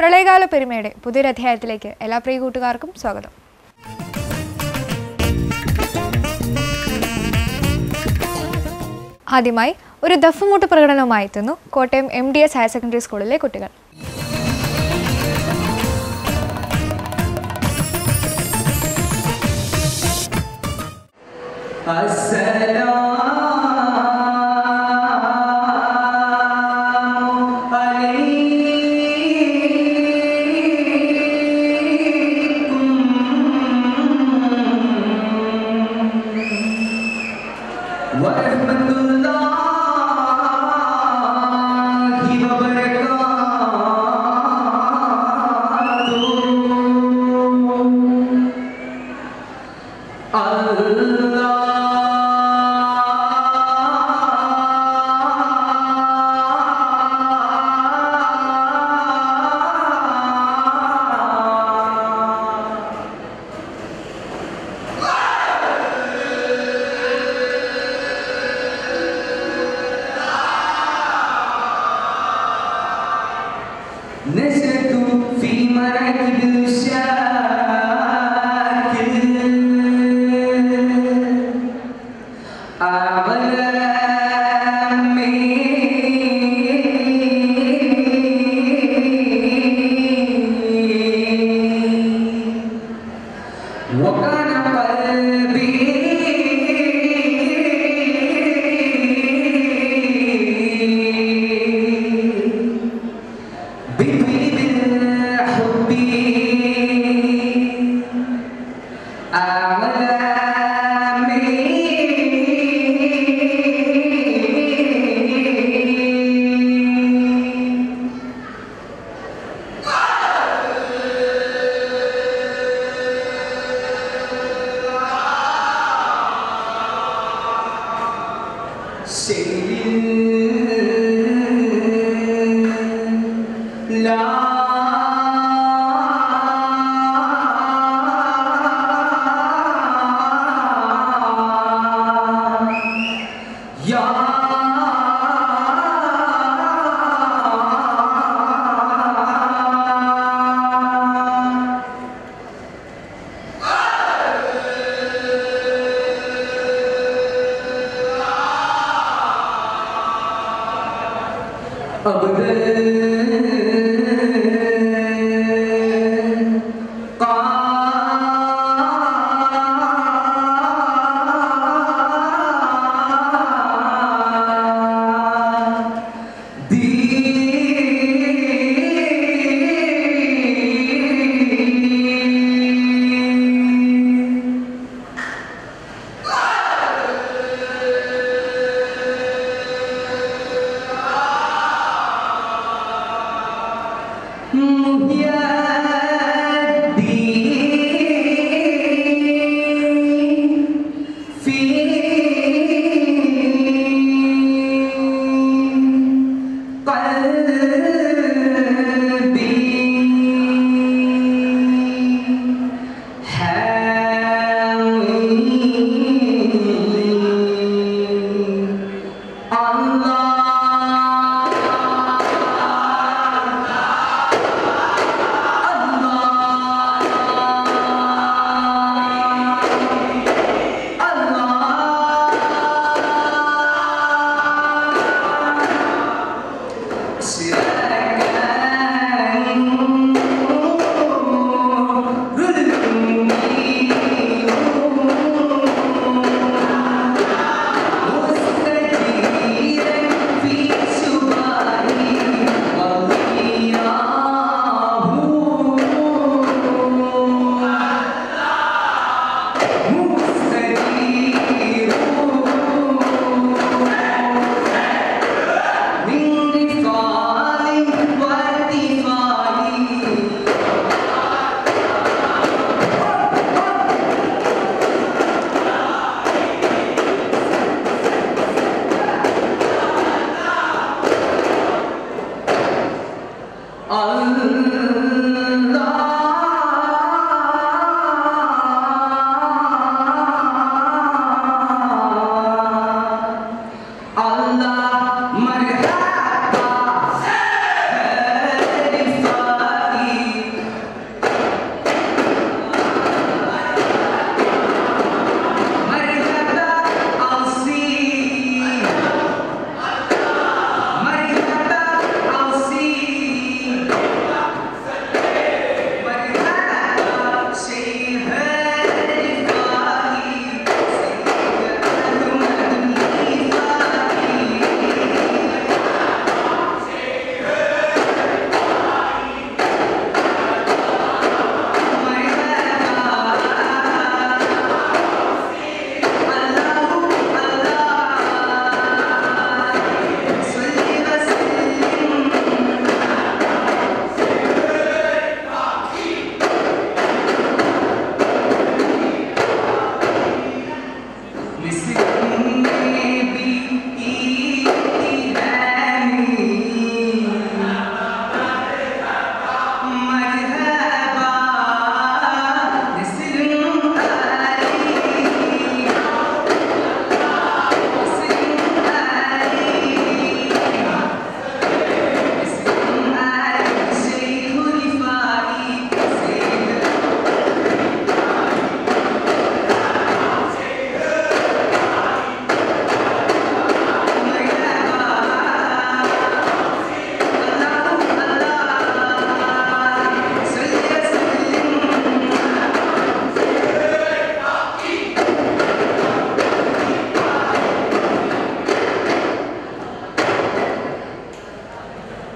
പ്രളയകാല പെരുമയുടെ പുതിയൊരു അധ്യായത്തിലേക്ക് എല്ലാ പ്രിയ കൂട്ടുകാർക്കും സ്വാഗതം ആദ്യമായി ഒരു ദഫ്മുട്ട് പ്രകടനവുമായി എത്തുന്നു Kottayam M D S higher secondary സ്കൂളിലെ കുട്ടികൾ السلام عليكم ورحمة الله وبركاته الله نشأت في مراكب الشاكل أعلامي وكان قلبي بطيب الحب أعلامي لا يا أبدا دي Allah marhaba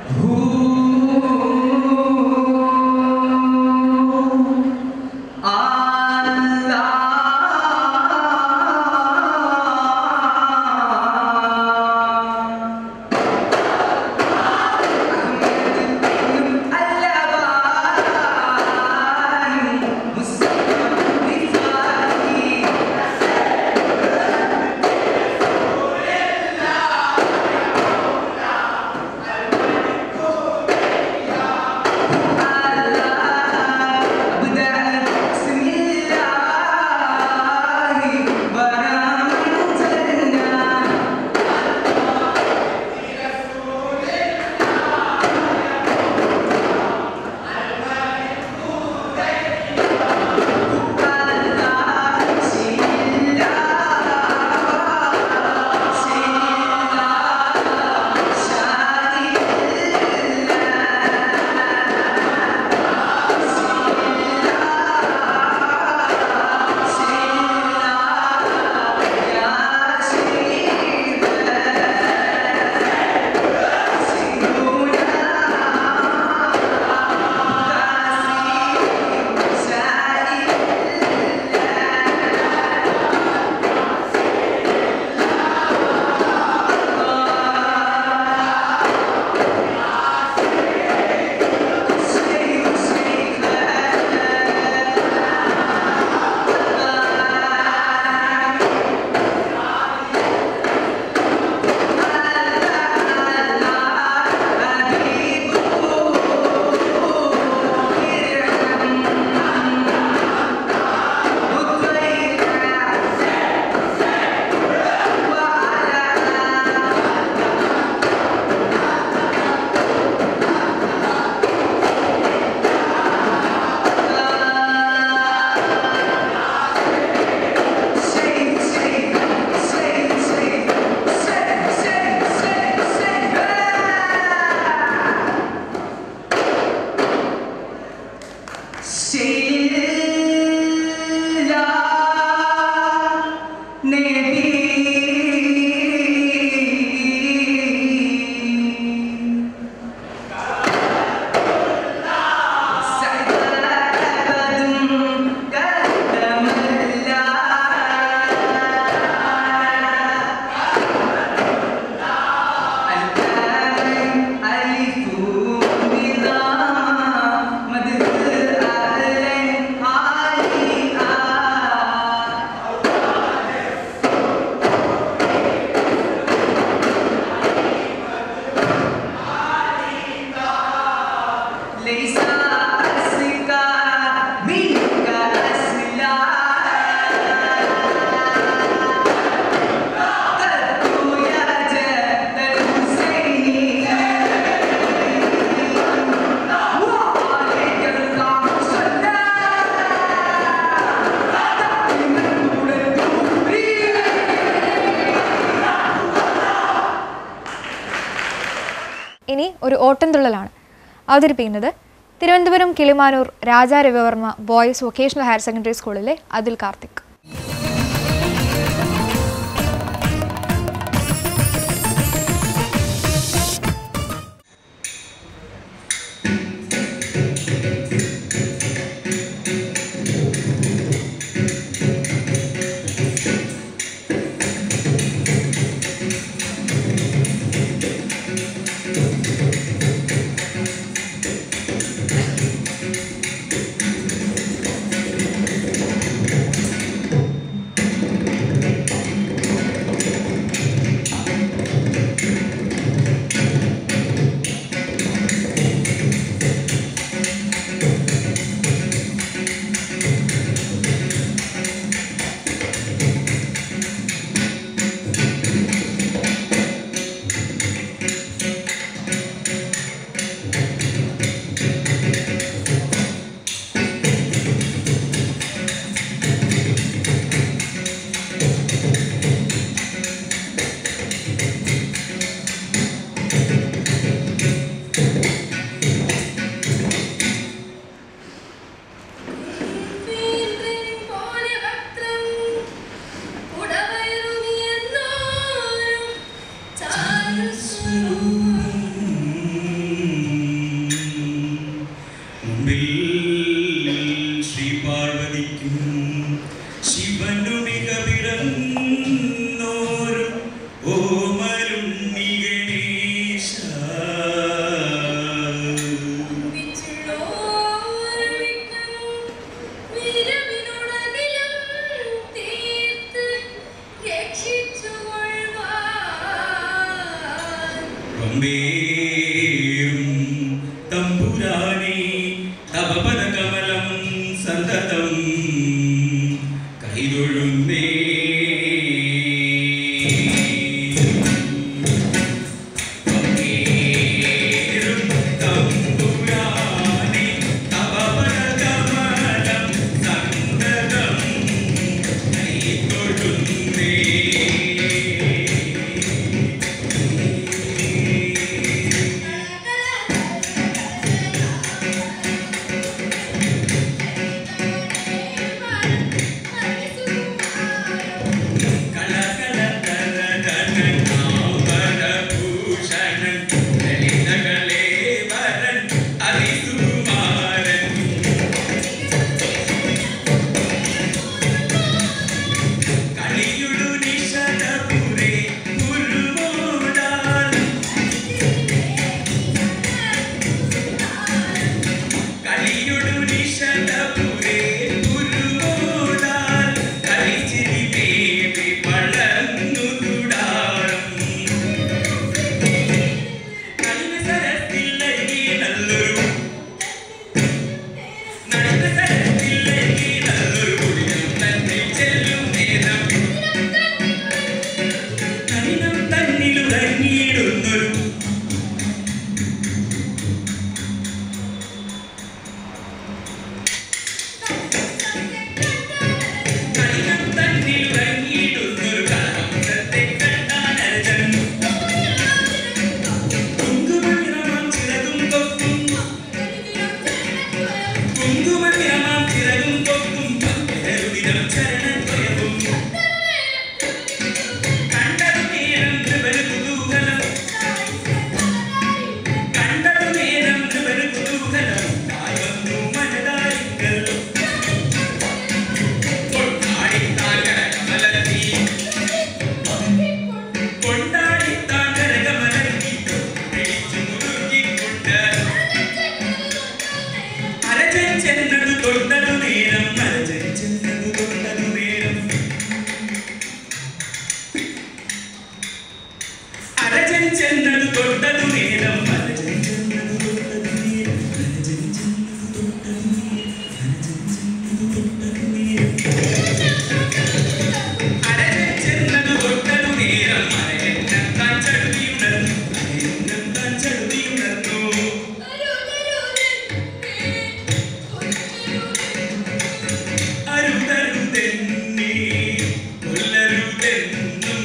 ഇനി ഒരു ഓട്ടംതുള്ളലാണ് അവതരിപ്പിക്കുന്നത് Thiruvananthapuram Kilimanoor Raja Ravi Varma boys vocational higher secondary സ്കൂളിലെ അതുൽ കാർത്തിക് ും പമ്പേറും തമ്പുരാനേ തവപദ കമലം സന്തതം കൈതൊഴുന്നേ പമ്പേറും തമ്പുരാനേ തവപദ കമലം സന്തതം കൈതൊഴുന്നേ കളിയൊടു നിശതപുരേ ഗുരുമോടാൽ കളിച്ചിരി ബേബി വളർന്നു തുടാരം കളിന സരത്തില്ലി നല്ലൊരു നടന സരത്തില്ലി നല്ലൊരു കുടിലും തന്നെ ചെല്ലും നേരം കഠിനം തന്നിലുറങ്ങിയിടുന്നൊരു കഠിനം തന്നിലുറങ്ങിയിടുന്നൊരു കാലത്തെ കണ്ടാനരജൻ കുങ്കുമനിറമാം ചിറകും തൊക്കും കുങ്കുമനിറമാം ചിറകും തൊക്കും പങ്കരുവിധം ചരണദ്വയവും കണ്ടതു നേരം ത്രിപരു കുതൂഹലം കണ്ടതു നേരം ത്രിപരു കുതൂഹലം തായ് വന്നു മനതാരിക്കൽ കൊണ്ടാടിത്താൻ കരകമലത്തി കൊണ്ടാടിത്താൻ കരകമലത്തി പിടിച്ചു മുറുക്കിക്കൊണ്ട് അരജൻ ചെന്നതു തൊട്ടതു നേരം അരജൻ ചെന്നതു തൊട്ടതു നേരം അരജൻ ചെന്നതു തൊട്ടതു നേരം അരജൻ ചെന്നതു തൊട്ടതു നേരം അരജൻ ചെന്നതു തൊട്ടതു നേരം അരജൻ ചെന്നതു തൊട്ടതു നേരം അരജൻ ചെന്നതു തൊട്ടതു നേരം അരജൻ താൻ ചടുതിയുണർന്നു അരജൻ താൻ ചടുതിയുണർന്നു അരുതരുതെന്നേ കൊല്ലരുതെന്നും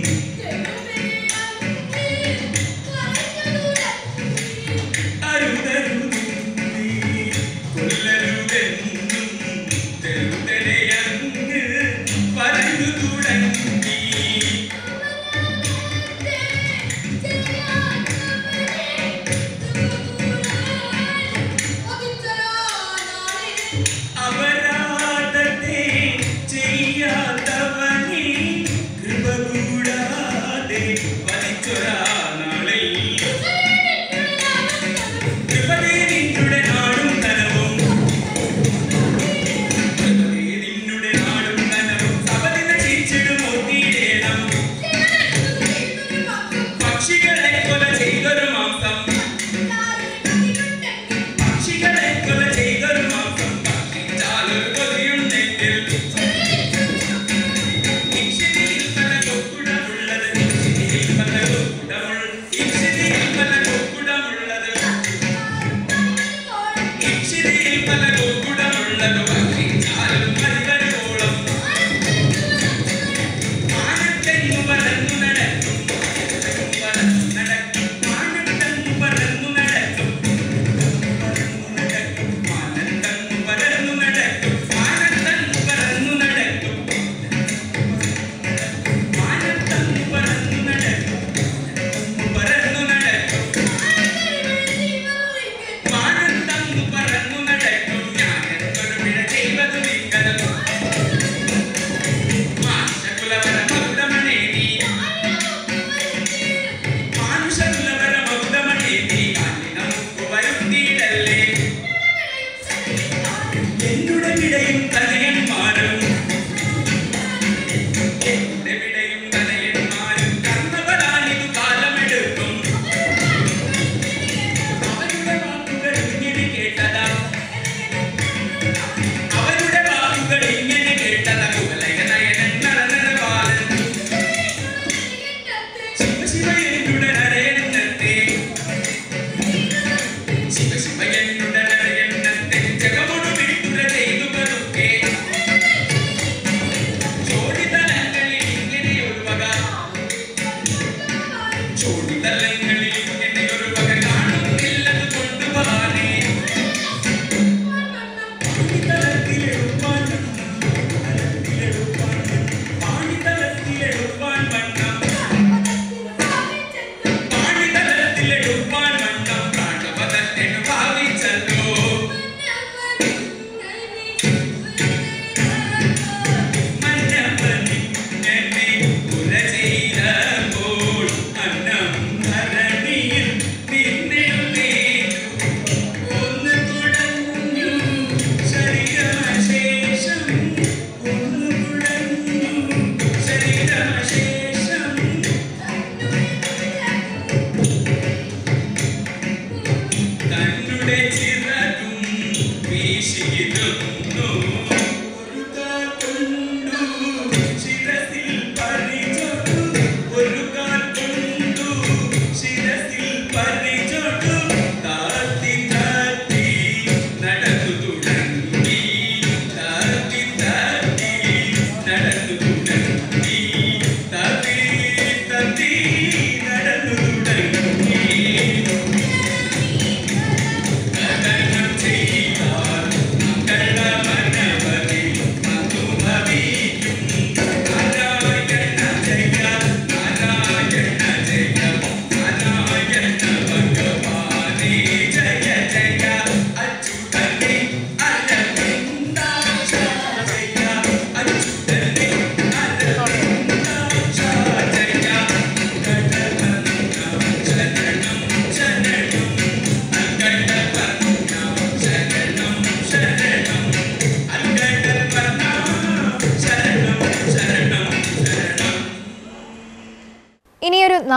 അരുതരുതെന്നേ കൊല്ലരുതെന്നും തെരുതലയങ്ങ് പറഞ്ഞു തുടങ്ങി അപരാധത്തെ ചെയ്യാത്തവനെ കൃപ കൂടാതെ വലിച്ചൊരാ നാളിൽ കൃപതേ നിന്നുടെ നാടും കനവും കൃപതേ നിന്നുടെ നാടും കനവും സബലിത ചീച്ചിടും ഒത്തിയിടേണം പക്ഷികളെ കൊല ചെയ്തൊരു മാംസം പക്ഷികളെ കൊല ചെയ്തൊരു മാംസം ഭക്ഷിച്ചാലൊരു കൊതിയുണ്ടെങ്കിൽ ഇക്ഷിതിയിൽ പല കൊക്കുടമുള്ളത് ഇക്ഷിതിയിൽ പല കൊക്കുടമുള്ള ഇക്ഷിതിയിൽ പല കൊക്കുടമുള്ളത് ഇക്ഷിതിയിൽ പല കൊക്കുടമുള്ളത് ഭക്ഷിച്ചാലും മരുവരോളം മാനത്തെങ്ങു പറന്നു നടക്കും പറന്നു നടക്കും മാനത്തെങ്ങു പറന്നു നടക്കും മാനത്തങ്ങു പരന്നു നടക്കും മാനത്തങ്ങു പരന്നു നടക്കും മാനത്തങ്ങു പരന്നു നടക്കും പരന്നു നടക്കും മാനത്തങ്ങു പരന്നു നടക്കും ഞാനെന്തൊരു പിഴ ചെയ്വതു നിങ്കലം മാനുഷകുലവര മൗഢമണേതി മാനുഷകുലവര മൗഢമണേതി കാലി നമുക്ക് വരുത്തിയിടല്ലേ എന്നുടെ വിടയും തലയന്മാരും എന്നുടെ വിടയും തലയന്മാരും കർമ്മവരാനിതു കാലമെടുക്കും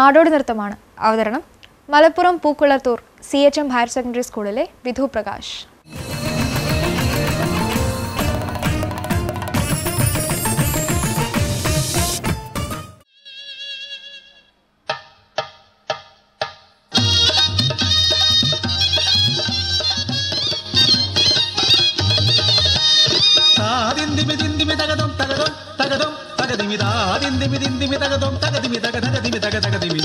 നാടോടി നൃത്തമാണ് അവതരണം Malappuram Pookkolathur C H M higher secondary സ്കൂളിലെ വിധു പ്രകാശ് താദിന്ദിമി ദിന്ദിമി തകതും തകതും തകതും തകതിമി താദിന്ദിമി ദിന്ദിമി തകതും തകതിമി തക തകതിമി തക തകതിമി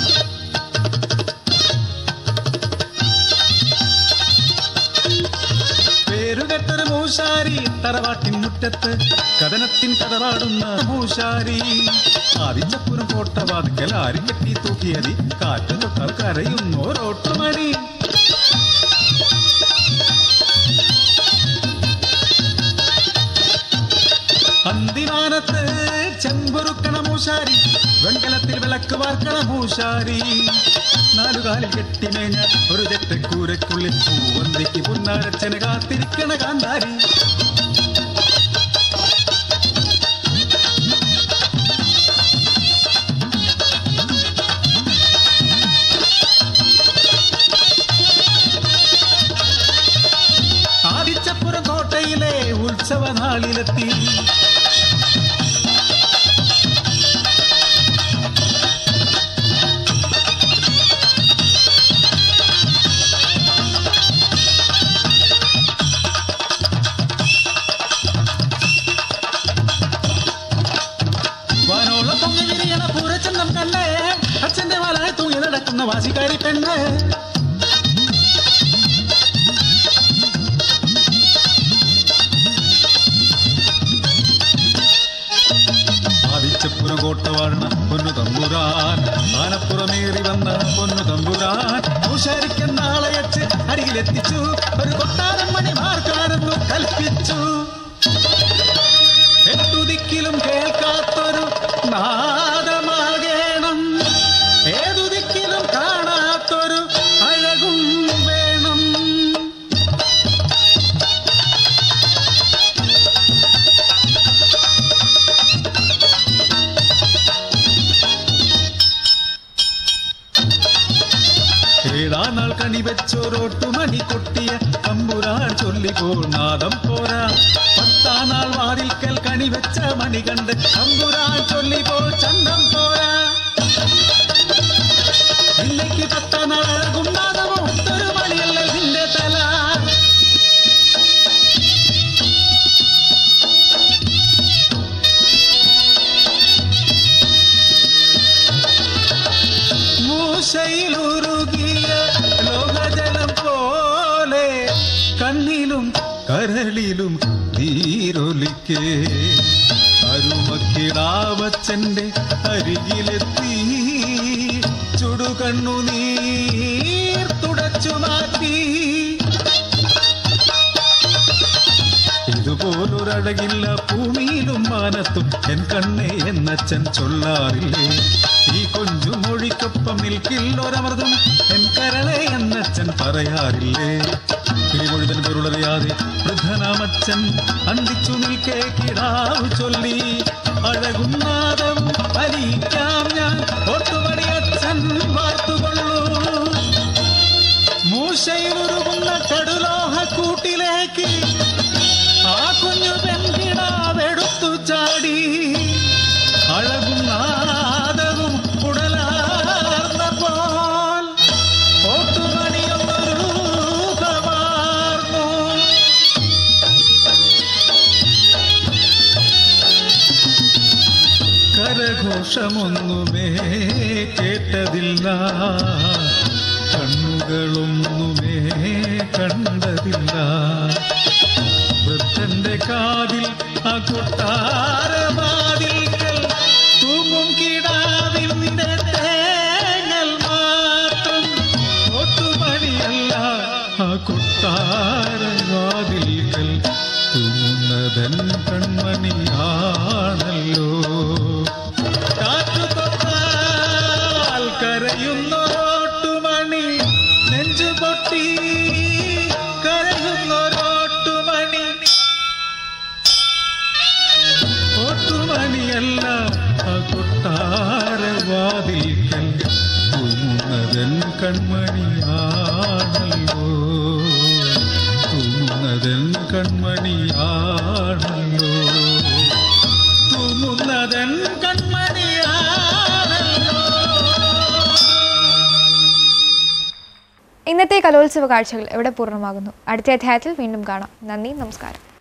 പേരുകെട്ടൊരു മൂശാരി തറവാട്ടിൻ മുറ്റത്ത് കഥനത്തിൻ കഥ പാടുന്ന മൂശാരി ആദിച്ചപ്പുരം കോട്ടവാതുക്കൽ ആരും കെട്ടി തൂക്കിയതി കാറ്റു തൊട്ടാൽ കരയുന്നോരോട്ടുമണി അന്തിമാനത്ത് ചെമ്പൊറുക്കണ മൂശാരി വെങ്കലത്തിൽ വിളക്ക് വാർക്കണ മൂശാരി നാലുകാലിൽ കെട്ടിമേഞ്ഞ ഒരു തെറ്റക്കൂരയ്ക്കുള്ളിൽ പൂവന്തിക്ക് പുന്നാരച്ചന് കാത്തിരിക്കണ കാന്താരി ആദിച്ചപ്പുരം കോട്ടയിലെ ഉത്സവ നാളിലെത്തി വാനോളം പൊങ്ങി വിരിയണ പൂരച്ചന്തം കണ്ണേ അച്ഛന്റെ വലായി തൂങ്ങി നടക്കുന്ന വാശിക്കാരി പെണ്ണ് ആദിച്ചപ്പുരം കോട്ട വാഴണ പൊന്നു തമ്പുരാൻ ആനപ്പുറമേറി വന്ന പൊന്നു തമ്പുരാൻ ഔഷാരിക്കൻ നാളയച്ച് അരികിലെത്തിച്ചു ഒരു കൊട്ടാരം മണിമാർക്കാരെന്നു കൽപ്പിച്ചു എട്ടുദിക്കിലും കേൾക്കാത്തൊരു നാദമാകേണം ഏതു ദിക്കിലും കാണാത്തൊരു അഴകും വേണം ഏഴാം നാൾ കണി വെച്ചോരോട്ടു മണി കൊട്ടിയ തമ്പുരാൻ ചൊല്ലിപ്പോൾ നാദം പോരാ പത്താം നാൾ വാതിൽക്കൽ കണി വെച്ച മണി കണ്ട് തമ്പുരാൻ ചൊല്ലിപ്പോൾ ചന്തം പോരാ ഇല്ലയ്ക്ക് പത്താം നാൾ അഴകും നാദമോ ഒരു മണിയല്ല നിന്റെ തല മൂശയിലുരുകിയ ലോകജലം പോലെ കണ്ണിലും കരളിലും നീരൊലിക്കേ അരുമക്കിടാവച്ചന്റെ അരികിലെത്തി ചുടുകണ്ണു നീർ തുടച്ചു മാറ്റി ഇതുപോലൊരഴകില്ല ഭൂമിയിലും മാനത്തും എൻ കണ്ണേ എന്നച്ഛൻ ചൊല്ലാറില്ലേ ഈ കൊഞ്ചു മൊഴിക്കൊപ്പം നിൽക്കില്ലൊരമർതും എൻ കരളെ എന്നച്ഛൻ പറയാറില്ലേ കിളിമൊഴിതൻ പൊരുളറിയാതെ വൃദ്ധനാമച്ഛൻ അന്തിച്ചു നിൽക്കേ കിടാവ് ചൊല്ലി അഴകും നാദവും വലിക്കാം ഞാൻ ഒട്ടുപടി അച്ഛൻ വാർത്തുകൊള്ളൂ മൂശയിലുരുകുന്ന കടുലോഹ കൂട്ടിലേക്ക് ആ കുഞ്ഞു പെൺകിടാവെടുത്തു ചാടി അഴകും നാദവും ഉടലാർന്നപ്പോൾ ഓട്ടുമണിയൊന്നൊരു രൂപമാർന്നു കരഘോഷമൊന്നുമേ കേട്ടതില്ല കണ്ണുകളൊന്നുമേ കണ്ടതില്ല വൃദ്ധന്റെ കാതിൽ ആ കൊട്ടാരവാതിൽക്കൽ തൂങ്ങും കിടാവിന്റെ തേങ്ങൽ മാത്രം ഒട്ടുമണിയല്ല ആ കൊട്ടാരവാതിൽക്കൽ തൂങ്ങുന്നതൻ കൺമണിയാണല്ലോ കാറ്റു തൊട്ടാൽ കരയുന്നൊരോട്ടുമണി നെഞ്ചു പൊട്ടി കരയുന്നൊരോട്ടുമണി ഓട്ടുമണിയല്ല ആ കൊട്ടാരവാതിൽക്കൽ കൺമണിയാണല്ലോ തൂങ്ങുന്നതൻ കൺമണിയാണല്ലോ തൂങ്ങുന്നതൻ കൺമണിയാണല്ലോ ഇന്നത്തെ കലോത്സവ കാഴ്ചകൾ എവിടെ പൂർണ്ണമാകുന്നു അടുത്ത അധ്യായത്തിൽ വീണ്ടും കാണാം നന്ദി നമസ്കാരം